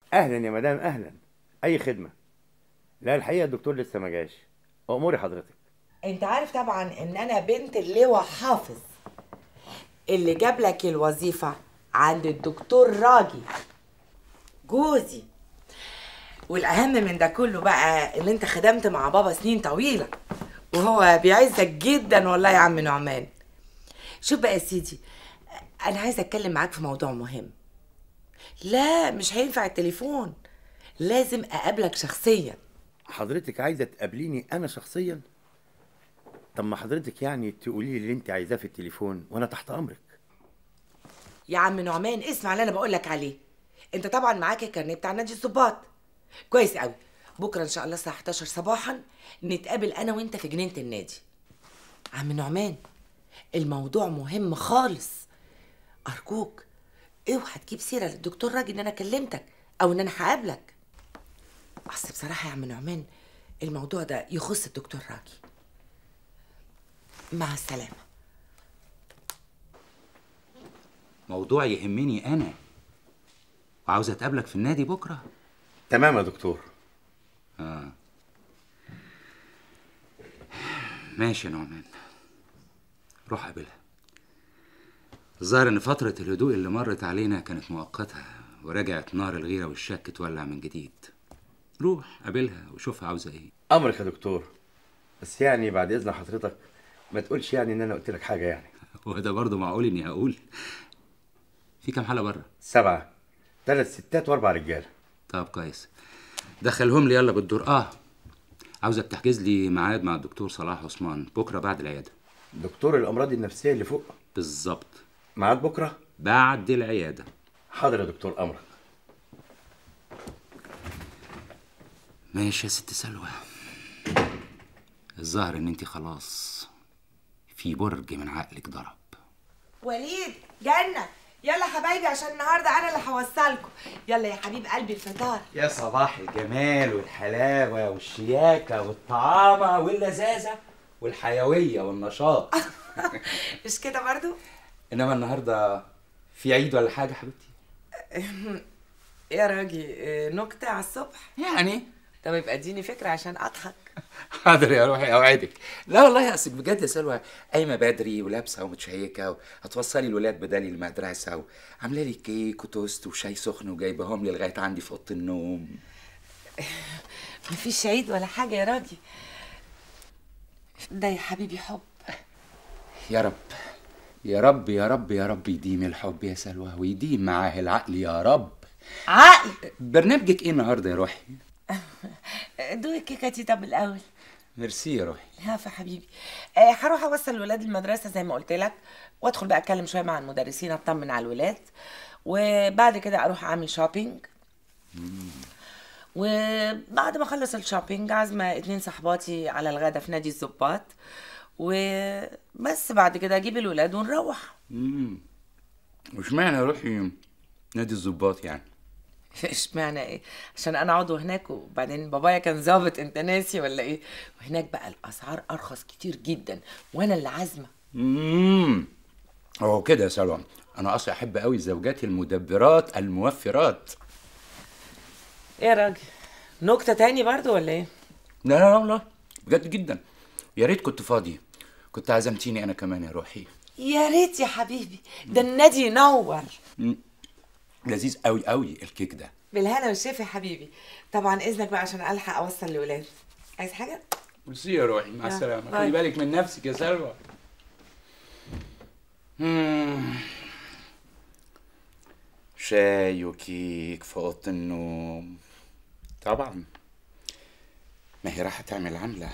اهلا يا مدام اهلا اي خدمه لا الحقيقه الدكتور لسه ما جاش اموري حضرتك انت عارف طبعا ان انا بنت اللواء حافظ اللي جاب لك الوظيفة عند الدكتور راجي جوزي والاهم من ده كله بقى ان انت خدمت مع بابا سنين طويلة وهو بيعزك جدا والله يا عم نعمان شوف بقى يا سيدي انا عايزه اتكلم معاك في موضوع مهم لا مش هينفع التليفون لازم اقابلك شخصيا حضرتك عايزه تقابليني انا شخصيا طب ما حضرتك يعني تقولي لي اللي انت عايزاه في التليفون وانا تحت امرك يا عم نعمان اسمع اللي انا بقول لك عليه انت طبعا معاك الكارنيه بتاع نادي الظباط كويس قوي بكره ان شاء الله الساعه 11 صباحا نتقابل انا وانت في جنينه النادي عم نعمان الموضوع مهم خالص ارجوك اوعى تجيب سيره للدكتور راجل ان انا كلمتك او ان انا هقابلك اصل بصراحه يا عم نعمان الموضوع ده يخص الدكتور راجي مع السلامه موضوع يهمني انا وعاوز اتقابلك في النادي بكره تمام يا دكتور اه ماشي يا نعمان روح قابلها الظاهر ان فترة الهدوء اللي مرت علينا كانت مؤقتة ورجعت نار الغيرة والشك تولع من جديد روح قابلها وشوفها عاوزة ايه امرك يا دكتور بس يعني بعد اذن حضرتك ما تقولش يعني ان انا قلت لك حاجه يعني وده برضه معقول اني هقول في كام حالة بره سبعه ثلاث ستات واربع رجاله طب كويس دخلهم لي يلا بالدور اه عاوزك تحجز لي ميعاد مع الدكتور صلاح عثمان بكره بعد العياده دكتور الامراض النفسيه اللي فوق بالظبط ميعاد بكره بعد العياده حاضر يا دكتور امرك ماشي يا ست سلوى الظاهر ان انت خلاص في برج من عقلك ضرب وليد جنة يلا حبايبي عشان النهارده انا اللي هوصلكم يلا يا حبيب قلبي الفطار يا صباح الجمال والحلاوة والشياكة والطعامة واللذاذة والحيوية والنشاط مش كده برضو انما النهارده في عيد ولا حاجة حبيبتي يا راجي إيه، نكتة على الصبح يعني طب يبقى اديني فكرة عشان اضحك حاضر يا روحي اوعدك لا والله اصلك بجد يا سلوى قايمه بدري ولابسه ومتشيكه وهتوصلي الولاد بدالي المدرسه وعامله لي كيك وتوست وشاي سخن وجايبهم لي لغايه عندي في اوضه النوم مفيش عيد ولا حاجة يا راجي ده يا حبيبي حب يا رب يا رب يا رب يا رب يديم الحب يا سلوى ويديم معاه العقل يا رب عقل برنامجك ايه النهارده يا روحي دوقي الكيكة دي طب الأول ميرسي يا روحي هافا حبيبي آه، هروح اوصل الولاد المدرسه زي ما قلت لك وادخل بقى اتكلم شويه مع المدرسين اطمن على الولاد وبعد كده اروح اعمل شوبينج وبعد ما اخلص الشوبينج عازمه اتنين صحباتي على الغدا في نادي الظباط وبس بعد كده اجيب الولاد ونروح امم واشمعنى يا روحي نادي الظباط يعني اشمعنى ايه عشان انا عضو هناك وبعدين بابايا كان ظابط انت ناسي ولا ايه وهناك بقى الاسعار ارخص كتير جدا وانا اللي عازمه امم هو كده يا سلوى انا اصلا احب قوي زوجاتي المدبرات الموفرات ايه يا راجل نكته تاني برضو ولا ايه لا لا لا لا بجد جدا يا ريت كنت فاضي كنت عزمتيني انا كمان يا روحي يا ريت يا حبيبي ده النادي ينور لذيذ قوي قوي الكيك ده بالهنا والشفا يا حبيبي طبعا اذنك بقى عشان الحق اوصل الولاد عايز حاجه ميرسي يا روحي مع يلا، السلامه باي. خلي بالك من نفسك يا سلوى مم. شاي وكيك في اوضه النوم طبعا ما هي راح تعمل عمله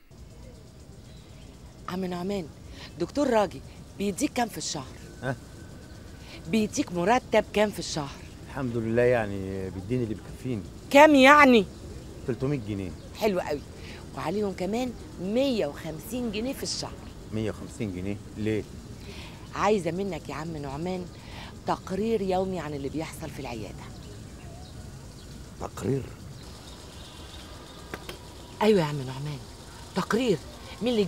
عم نعمان دكتور راجي بيديك كام في الشهر ها؟ بيديك مرتب كام في الشهر الحمد لله يعني بيديني اللي بيكفيني كام يعني 300 جنيه حلو قوي وعليهم كمان 150 جنيه في الشهر 150 جنيه ليه عايزه منك يا عم نعمان تقرير يومي عن اللي بيحصل في العياده تقرير ايوه يا عم نعمان تقرير مين اللي جه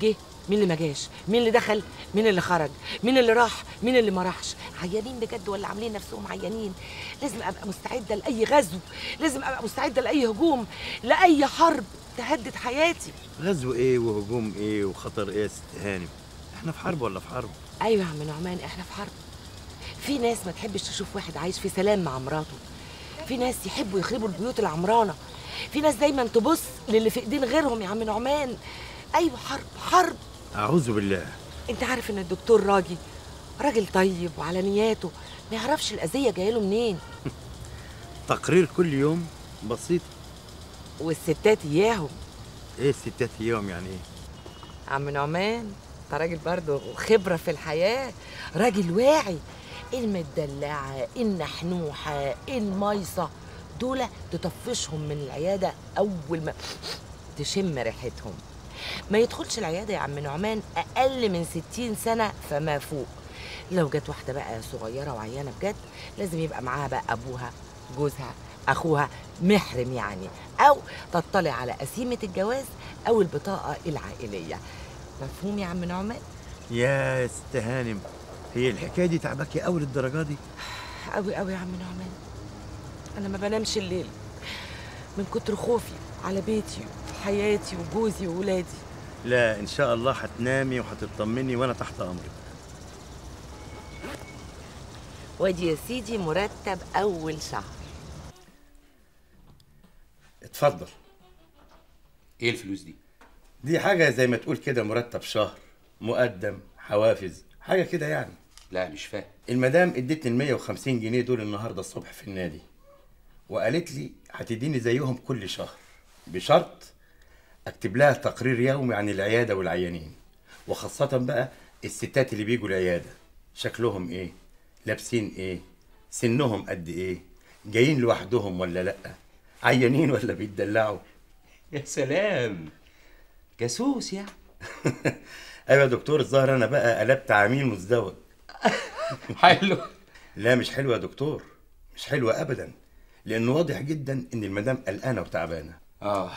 مين اللي ما جاش مين اللي دخل مين اللي خرج مين اللي راح مين اللي ما راحش عيانين بجد ولا عاملين نفسهم عيانين لازم ابقى مستعده لاي غزو لازم ابقى مستعده لاي هجوم لاي حرب تهدد حياتي غزو ايه وهجوم ايه وخطر ايه يا ست هانم احنا في حرب ولا في حرب ايوه يا عم نعمان احنا في حرب في ناس ما تحبش تشوف واحد عايش في سلام مع مراته في ناس يحبوا يخربوا البيوت العمرانه في ناس دايما تبص للي في ايدين غيرهم يا عم نعمان ايوه حرب حرب اعوذ بالله انت عارف ان الدكتور راجي راجل طيب وعلى نياته ما يعرفش الاذيه جايه له منين تقرير كل يوم بسيط والستات اياهم ايه الستات يوم يعني ايه عم نعمان انت راجل برضه خبره في الحياه راجل واعي المدلعه النحنوحه الميصه دول تطفشهم من العياده اول ما تشم ريحتهم ما يدخلش العياده يا عم نعمان اقل من ستين سنه فما فوق لو جت واحده بقى صغيره وعيانه بجد لازم يبقى معاها بقى ابوها جوزها اخوها محرم يعني او تطلع على قسيمه الجواز او البطاقه العائليه مفهوم يا عم نعمان يا ست هانم هي الحكايه دي تعباكي قوي للدرجه دي قوي قوي يا عم نعمان انا ما بنامش الليل من كتر خوفي على بيتي وحياتي وجوزي وولادي لا ان شاء الله هتنامي وهتطمني وانا تحت امرك وادي يا سيدي مرتب اول شهر اتفضل ايه الفلوس دي دي حاجه زي ما تقول كده مرتب شهر مقدم حوافز حاجه كده يعني لا مش فاهم المدام ادتني ال 150 جنيه دول النهارده الصبح في النادي وقالت لي هتديني زيهم كل شهر بشرط اكتب لها تقرير يومي عن العياده والعيانين وخاصه بقى الستات اللي بيجوا العياده شكلهم ايه لابسين ايه سنهم قد ايه جايين لوحدهم ولا لا عيانين ولا بيتدلعوا يا سلام جاسوس يعني ايوه يا دكتور الظاهر انا بقى قلبت عميل مزدوج حلو لا مش حلوه يا دكتور مش حلوه ابدا لانه واضح جدا ان المدام قلقانه وتعبانه اه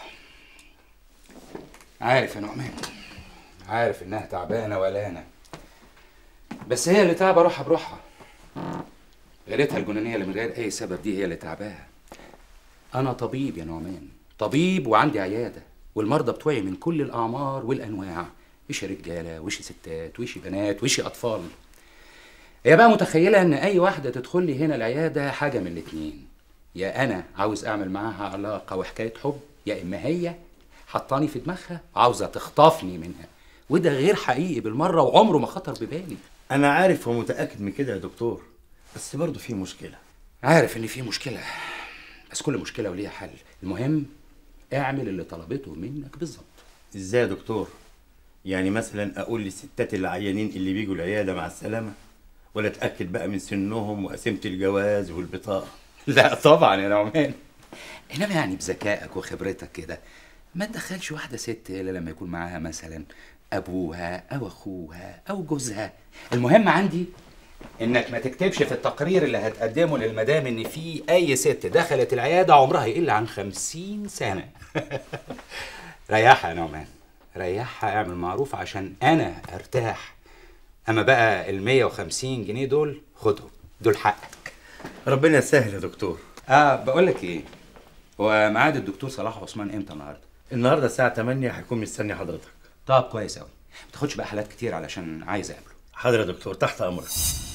عارف يا نعمان عارف انها تعبانه وقلقانه بس هي اللي تعبه روحها بروحها غيرتها الجنونيه اللي من غير اي سبب دي هي اللي تعباها انا طبيب يا نعمان طبيب وعندي عياده والمرضى بتوعي من كل الاعمار والانواع وش رجاله وش ستات وش بنات وش اطفال هي بقى متخيله ان اي واحده تدخل لي هنا العياده حاجه من الاتنين يا انا عاوز اعمل معاها علاقه وحكايه حب يا اما هي حطاني في دماغها عاوزه تخطفني منها وده غير حقيقي بالمره وعمره ما خطر ببالي انا عارف ومتاكد من كده يا دكتور بس برضه في مشكله عارف ان في مشكله بس كل مشكله وليها حل المهم اعمل اللي طلبته منك بالظبط ازاي يا دكتور يعني مثلا اقول للستات العيانين اللي بيجوا العياده مع السلامه ولا اتاكد بقى من سنهم وقسيمه الجواز والبطاقه لا طبعا يا نعمان انما يعني بذكائك وخبرتك كده ما تدخلش واحده ست الا لما يكون معاها مثلا ابوها او اخوها او جوزها المهم عندي انك ما تكتبش في التقرير اللي هتقدمه للمدام ان في اي ست دخلت العياده عمرها يقل عن خمسين سنه ريحها يا نعمان ريحها اعمل معروف عشان انا ارتاح اما بقى ال 150 جنيه دول خدهم دول حقك ربنا يسهل يا دكتور اه بقول لك ايه هو ميعاد الدكتور صلاح عثمان امتى النهارده النهارده الساعه 8 هيكون مستني حضرتك طب كويس قوي ما تاخدش بقى حالات كتير علشان عايز اقابله حاضر يا دكتور تحت امرك